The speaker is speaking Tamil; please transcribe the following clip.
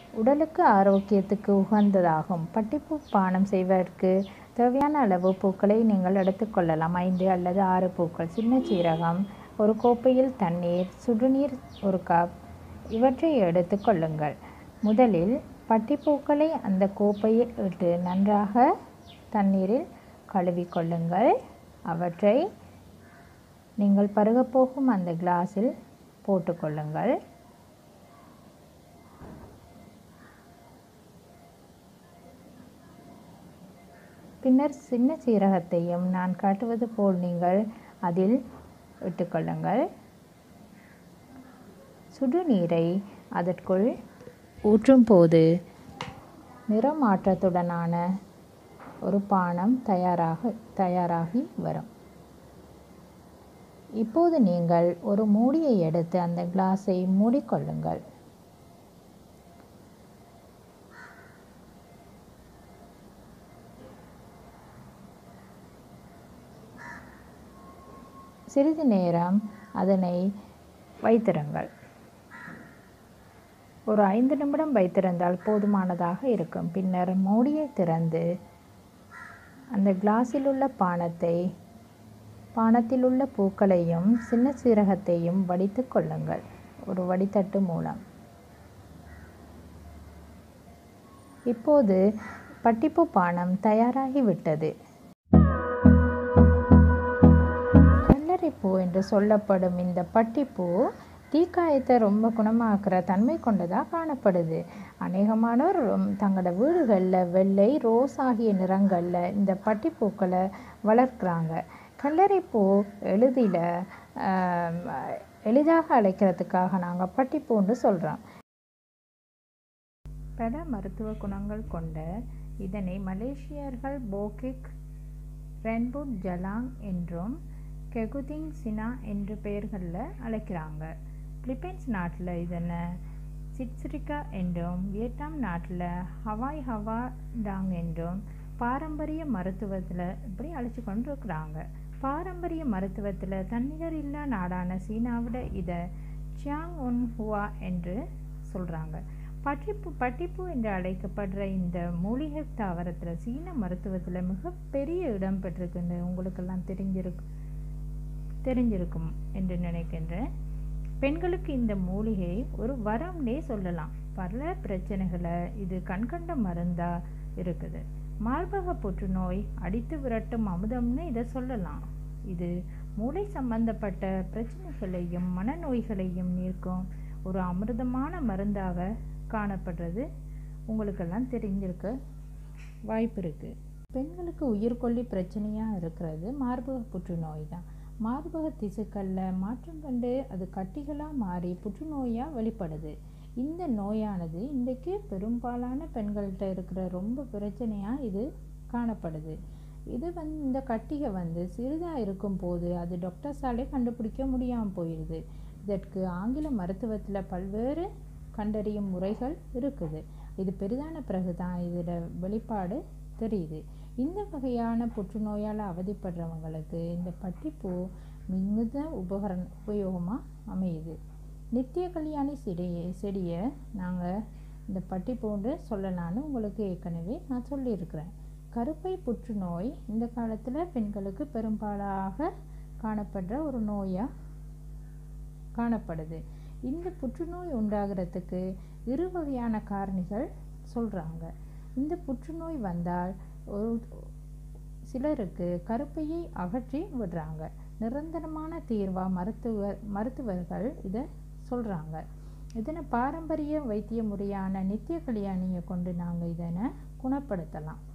உடலுக்கு ஆரோக்கியத்துக்கு உகந்ததாகும் பட்டிப்பூ பானம் செய்வதற்கு தேவையான அளவு பூக்களை நீங்கள் எடுத்துக்கொள்ளலாம் ஐந்து அல்லது ஆறு பூக்கள் சின்ன சீரகம் ஒரு கோப்பையில் தண்ணீர் சுடுநீர் ஒரு கப் இவற்றை எடுத்துக் கொள்ளுங்கள் முதலில் பட்டிப்பூக்களை அந்த கோப்பையில் இட்டு நன்றாக தண்ணீரில் கழுவிக்கொள்ளுங்கள் அவற்றை நீங்கள் பருகப் போகும் அந்த கிளாஸில் போட்டுக்கொள்ளுங்கள் பின்னர் சின்ன சீரகத்தையும் நான் காட்டுவது போல் நீங்கள் அதில் இட்டுக்கொள்ளுங்கள் சுடுநீரை அதற்குள் ஊற்றும் போது நிறமாற்றத்துடனான ஒரு பானம் தயாராக தயாராகி வரும் இப்போது நீங்கள் ஒரு மூடியை எடுத்து அந்த கிளாஸை மூடிக்கொள்ளுங்கள் சிறிது நேரம் அதனை வைத்திருங்கள் ஒரு ஐந்து நிமிடம் வைத்திருந்தால் போதுமானதாக இருக்கும் பின்னர் மூடியை திறந்து அந்த கிளாஸில் உள்ள பானத்தை பானத்தில் உள்ள பூக்களையும் சின்ன சீரகத்தையும் வடித்து கொள்ளுங்கள் ஒரு வடித்தட்டு மூலம் இப்போது பட்டிப்பூ பானம் தயாராகிவிட்டது கல்லறைப்பூ என்று சொல்லப்படும் இந்த பட்டிப்பூ தீக்காயத்தை ரொம்ப குணமாக்குற தன்மை கொண்டதாக காணப்படுது அநேகமானோர் தங்களோட வீடுகளில் வெள்ளை ரோஸ் ஆகிய நிறங்களில் இந்த பட்டிப்பூக்களை வளர்க்குறாங்க கல்லறைப்பூ எளிதில் எளிதாக அழைக்கிறதுக்காக நாங்கள் பட்டிப்பூன்னு சொல்கிறோம் பல மருத்துவ குணங்கள் கொண்ட இதனை மலேசியர்கள் போகிக் ரென்புட் ஜலாங் என்றும் கெகுதிங் சினா என்று பெயர்களில் அழைக்கிறாங்க பிலிப்பைன்ஸ் நாட்டில் இதனை சிட்ஸ்ரிகா என்றும் வியட்நாம் நாட்டில் ஹவாய் ஹவா டாங் என்றும் பாரம்பரிய மருத்துவத்தில் இப்படி அழைச்சி கொண்டு இருக்கிறாங்க பாரம்பரிய மருத்துவத்தில் தன்னிகர் இல்லா நாடான சீனாவிட இதை சியாங் ஒன் ஹுவா என்று சொல்கிறாங்க பட்டிப்பு பட்டிப்பு என்று அழைக்கப்படுற இந்த மூலிகை தாவரத்தில் சீன மருத்துவத்தில் மிகப்பெரிய இடம் பெற்றிருக்குன்னு உங்களுக்கெல்லாம் தெரிஞ்சிருக்கு தெரிஞ்சிருக்கும் என்று நினைக்கின்றேன் பெண்களுக்கு இந்த மூலிகை ஒரு வரம்னே சொல்லலாம் பல பிரச்சனைகளை இது கண்கண்ட மருந்தா இருக்குது மார்பக புற்றுநோய் அடித்து விரட்டும் அமுதம்னு இதை சொல்லலாம் இது மூளை சம்பந்தப்பட்ட பிரச்சனைகளையும் மனநோய்களையும் நீர்க்கும் ஒரு அமிர்தமான மருந்தாக காணப்படுறது உங்களுக்கெல்லாம் தெரிஞ்சிருக்க வாய்ப்பு இருக்குது பெண்களுக்கு உயிர்கொல்லி பிரச்சனையாக இருக்கிறது மார்பக புற்றுநோய் தான் மார்பக திசுக்களில் மாற்றம் கண்டு அது கட்டிகளாக மாறி புற்றுநோயாக வெளிப்படுது இந்த நோயானது இன்றைக்கு பெரும்பாலான பெண்கள்கிட்ட இருக்கிற ரொம்ப பிரச்சனையாக இது காணப்படுது இது வந்து இந்த கட்டிகை வந்து சிறிதாக இருக்கும் போது அது டாக்டர்ஸாலே கண்டுபிடிக்க முடியாமல் போயிடுது இதற்கு ஆங்கில மருத்துவத்தில் பல்வேறு கண்டறியும் முறைகள் இருக்குது இது பெரிதான பிறகு தான் இதோட வெளிப்பாடு தெரியுது இந்த வகையான புற்றுநோயால் அவதிப்படுறவங்களுக்கு இந்த பட்டிப்பூ மிகுந்த உபகரண உபயோகமாக அமையுது நித்திய கல்யாணி செடியை செடியை நாங்கள் இந்த பட்டிப்பூண்டு சொல்லலான்னு உங்களுக்கு ஏற்கனவே நான் சொல்லியிருக்கிறேன் கருப்பை புற்றுநோய் இந்த காலத்தில் பெண்களுக்கு பெரும்பாலாக காணப்படுற ஒரு நோயாக காணப்படுது இந்த புற்றுநோய் உண்டாகிறதுக்கு இரு வகையான காரணிகள் சொல்கிறாங்க இந்த புற்றுநோய் வந்தால் ஒரு சிலருக்கு கருப்பையை அகற்றி விடுறாங்க நிரந்தரமான தீர்வாக மருத்துவர் மருத்துவர்கள் இதை சொல்கிறாங்க இதனை பாரம்பரிய வைத்திய முறையான நித்திய கல்யாணியை கொண்டு நாங்கள் இதனை குணப்படுத்தலாம்